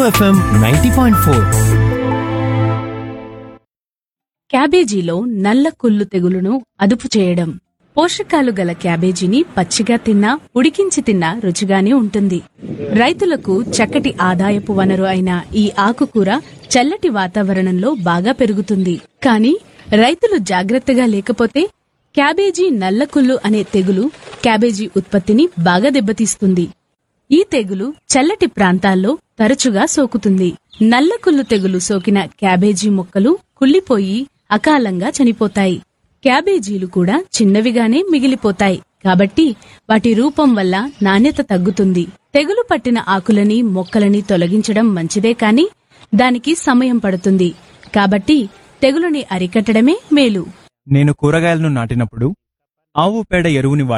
FM ninety point four క్యాబేజీలో నల్ల కుళ్ళు తెగులును అదుపు చేయడం పోషకాలు గల క్యాబేజీని పచ్చిగా తిన్నా ఉడికించి తిన్నా రుచిగానే ఉంటుంది రైతులకు చక్కటి ఆదాయపు వనరు అయిన ఈ ఆకుకూర చల్లటి వాతావరణంలో బాగా పెరుగుతుంది కానీ రైతులు జాగ్రత్తగా లేకపోతే క్యాబేజీ నల్ల కుళ్ళు అనే తెగులు క్యాబేజీ ఉత్పత్తిని బాగా దెబ్బతీస్తుంది ఈ తెగులు చల్లటి ప్రాంతాల్లో తరచుగా సోకుతుంది నల్ల కుళ్ళు తెగులు సోకిన క్యాబేజీ మొక్కలు కుళ్ళిపోయి అకాలంగా చనిపోతాయి క్యాబేజీలు కూడా చిన్నవిగానే మిగిలిపోతాయి కాబట్టి వాటి రూపం వల్ల నాణ్యత తగ్గుతుంది తెగులు పట్టిన ఆకులని మొక్కలని తొలగించడం మంచిదే కాని దానికి సమయం పడుతుంది కాబట్టి తెగులుని అరికట్టడమే మేలు నేను కూరగాయలను నాటినప్పుడు ఆవు పేడ ఎరువుని